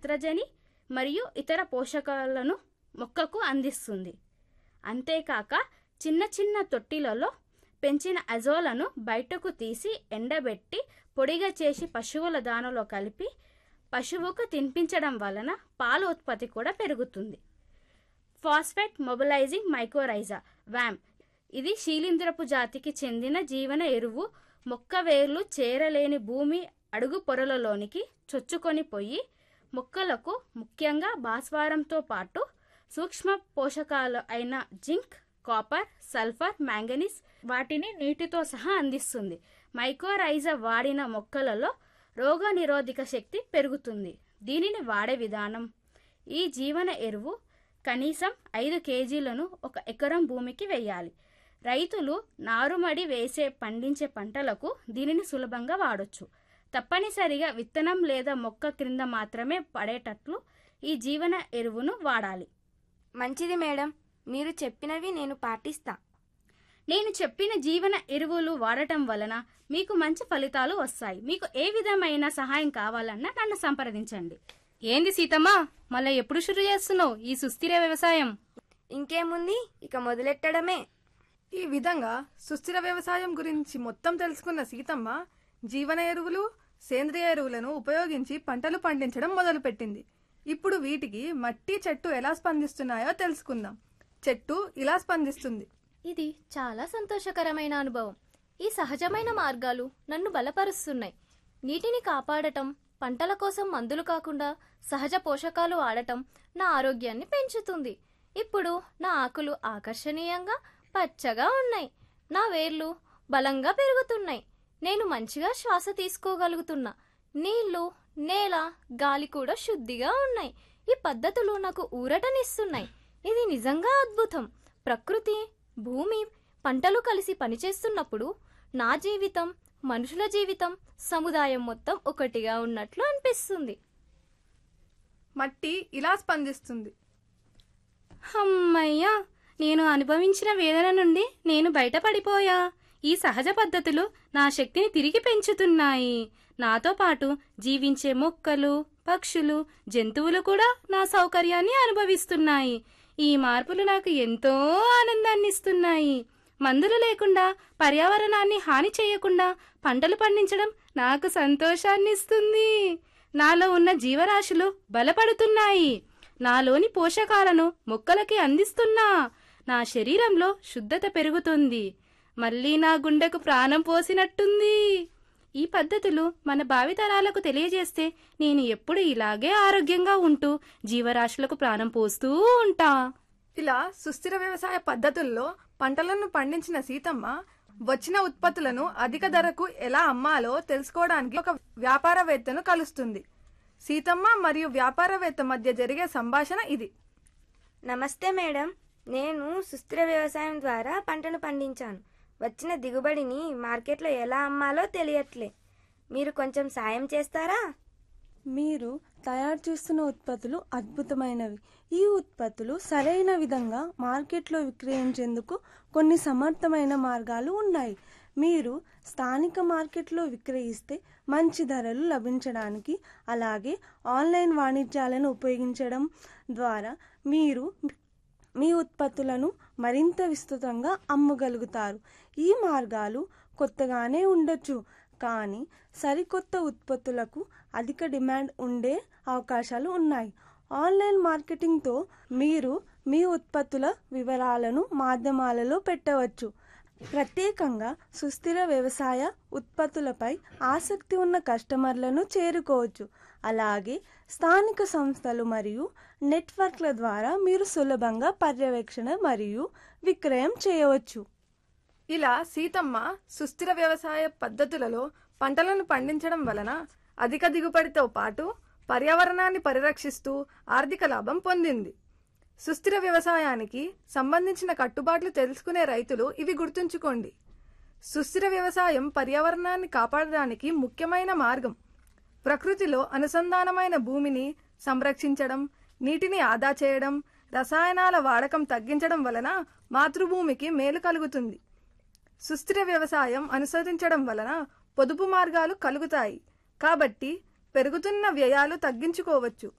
నత్రజని మరియు ఇతర పోషకాలను మొక్కకు అందిస్తుంది అంతేకాక చిన్న చిన్న తొట్టిలలో పెంచిన అజోలను బయటకు తీసి ఎండబెట్టి పొడిగా చేసి పశువుల దానలో కలిపి పశువుకు తినిపించడం వలన పాల ఉత్పత్తి కూడా పెరుగుతుంది ఫాస్ఫేట్ మొబిలైజింగ్ మైకోరైజా వ్యామ్ ఇది శీలింద్రపు జాతికి చెందిన జీవన ఎరువు మొక్క వేర్లు చేరలేని భూమి అడుగు పొరలలోనికి చొచ్చుకొని పోయి మొక్కలకు ముఖ్యంగా భాస్వరంతో పాటు సూక్ష్మ పోషకాలు అయిన జింక్ కాపర్ సల్ఫర్ మ్యాంగనీస్ వాటిని నీటితో సహా అందిస్తుంది మైకోరైజా వాడిన మొక్కలలో రోగ నిరోధక శక్తి పెరుగుతుంది దీనిని వాడే విధానం ఈ జీవన ఎరువు కనీసం ఐదు కేజీలను ఒక ఎకరం భూమికి వేయాలి రైతులు నారుమడి వేసే పండించే పంటలకు దీనిని సులభంగా వాడొచ్చు తప్పనిసరిగా విత్తనం లేదా మొక్క క్రింద మాత్రమే పడేటట్లు ఈ జీవన ఎరువును వాడాలి మంచిది మేడం మీరు చెప్పినవి నేను పాటిస్తా నేను చెప్పిన జీవన ఎరువులు వాడటం వలన మీకు మంచి ఫలితాలు వస్తాయి మీకు ఏ విధమైన సహాయం కావాలన్నా నన్ను సంప్రదించండి ఏంది సీతమ్మ మళ్ళీ ఎప్పుడు షురు చేస్తున్నావు ఈ సుస్థిర వ్యవసాయం ఇంకేముంది ఇక మొదలెట్టడమే ఈ విధంగా సుస్థిర వ్యవసాయం గురించి మొత్తం తెలుసుకున్న సీతమ్మ జీవన ఎరువులు సేంద్రియ ఎరువులను ఉపయోగించి పంటలు పండించడం మొదలుపెట్టింది ఇప్పుడు వీటికి మట్టి చెట్టు ఎలా స్పందిస్తున్నాయో తెలుసుకుందాం చెట్టు ఇలా స్పందిస్తుంది ఇది చాలా సంతోషకరమైన అనుభవం ఈ సహజమైన మార్గాలు నన్ను బలపరుస్తున్నాయి నీటిని కాపాడటం పంటల కోసం మందులు కాకుండా సహజ పోషకాలు వాడటం నా ఆరోగ్యాన్ని పెంచుతుంది ఇప్పుడు నా ఆకులు ఆకర్షణీయంగా పచ్చగా ఉన్నాయి నా వేర్లు బలంగా పెరుగుతున్నాయి నేను మంచిగా శ్వాస తీసుకోగలుగుతున్నా నీళ్లు నేల గాలి కూడా శుద్ధిగా ఉన్నాయి ఈ పద్ధతులు నాకు ఊరటనిస్తున్నాయి ఇది నిజంగా అద్భుతం ప్రకృతి భూమి పంటలు కలిసి పనిచేస్తున్నప్పుడు నా జీవితం మనుషుల జీవితం సముదాయం మొత్తం ఒకటిగా ఉన్నట్లు అనిపిస్తుంది మట్టి ఇలా స్పందిస్తుంది అమ్మయ్యా నేను అనుభవించిన వేదన నుండి నేను బయటపడిపోయా ఈ సహజ పద్ధతులు నా శక్తిని తిరిగి పెంచుతున్నాయి నాతో పాటు జీవించే మొక్కలు పక్షులు జంతువులు కూడా నా సౌకర్యాన్ని అనుభవిస్తున్నాయి ఈ మార్పులు నాకు ఎంతో ఆనందాన్ని ఇస్తున్నాయి మందులు లేకుండా పర్యావరణాన్ని హాని చేయకుండా పంటలు పండించడం నాకు సంతోషాన్ని ఇస్తుంది నాలో ఉన్న జీవరాశులు బలపడుతున్నాయి నాలోని పోషకాలను మొక్కలకి అందిస్తున్నా నా శరీరంలో శుద్ధత పెరుగుతుంది మళ్ళీ నా గుండెకు ప్రాణం పోసినట్టుంది ఈ పద్ధతులు మన భావితరాలకు తెలియజేస్తే నేను ఎప్పుడు ఇలాగే ఆరోగ్యంగా ఉంటూ జీవరాశులకు ప్రాణం పోస్తూ ఉంటా ఇలా సుస్థిర వ్యవసాయ పద్ధతుల్లో పంటలను పండించిన సీతమ్మ వచ్చిన ఉత్పత్తులను అధిక ధరకు ఎలా అమ్మాలో తెలుసుకోవడానికి ఒక వ్యాపారవేత్తను కలుస్తుంది సీతమ్మ మరియు వ్యాపారవేత్త మధ్య జరిగే సంభాషణ ఇది నమస్తే మేడం నేను సుస్థిర వ్యవసాయం ద్వారా పంటను పండించాను వచ్చిన దిగుబడిని మార్కెట్లో ఎలా అమ్మాలో తెలియట్లే మీరు కొంచెం సాయం చేస్తారా మీరు తయారు చేస్తున్న ఉత్పత్తులు అద్భుతమైనవి ఈ ఉత్పత్తులు సరైన విధంగా మార్కెట్లో విక్రయించేందుకు కొన్ని సమర్థమైన మార్గాలు ఉన్నాయి మీరు స్థానిక మార్కెట్లో విక్రయిస్తే మంచి ధరలు లభించడానికి అలాగే ఆన్లైన్ వాణిజ్యాలను ఉపయోగించడం ద్వారా మీరు మీ ఉత్పత్తులను మరింత విస్తృతంగా అమ్మగలుగుతారు ఈ మార్గాలు కొత్తగానే ఉండొచ్చు కానీ సరికొత్త ఉత్పత్తులకు అధిక డిమాండ్ ఉండే అవకాశాలు ఉన్నాయి ఆన్లైన్ మార్కెటింగ్తో మీరు మీ ఉత్పత్తుల వివరాలను మాధ్యమాలలో పెట్టవచ్చు ప్రత్యేకంగా సుస్థిర వ్యవసాయ ఉత్పత్తులపై ఆసక్తి ఉన్న కస్టమర్లను చేరుకోవచ్చు అలాగే స్థానిక సంస్థలు మరియు నెట్వర్క్ల ద్వారా మీరు సులభంగా పర్యవేక్షణ మరియు విక్రయం చేయవచ్చు ఇలా సీతమ్మ సుస్థిర వ్యవసాయ పద్ధతులలో పంటలను పండించడం వలన అధిక దిగుబడితో పాటు పర్యావరణాన్ని పరిరక్షిస్తూ ఆర్థిక లాభం పొందింది సుస్థిర వ్యవసాయానికి సంబంధించిన కట్టుబాట్లు తెలుసుకునే రైతులు ఇవి గుర్తుంచుకోండి సుస్థిర వ్యవసాయం పర్యావరణాన్ని కాపాడడానికి ముఖ్యమైన మార్గం ప్రకృతిలో అనుసంధానమైన భూమిని సంరక్షించడం నీటిని ఆదా చేయడం రసాయనాల వాడకం తగ్గించడం వలన మాతృభూమికి మేలు కలుగుతుంది సుస్థిర వ్యవసాయం అనుసరించడం వలన పొదుపు మార్గాలు కలుగుతాయి కాబట్టి పెరుగుతున్న వ్యయాలు తగ్గించుకోవచ్చు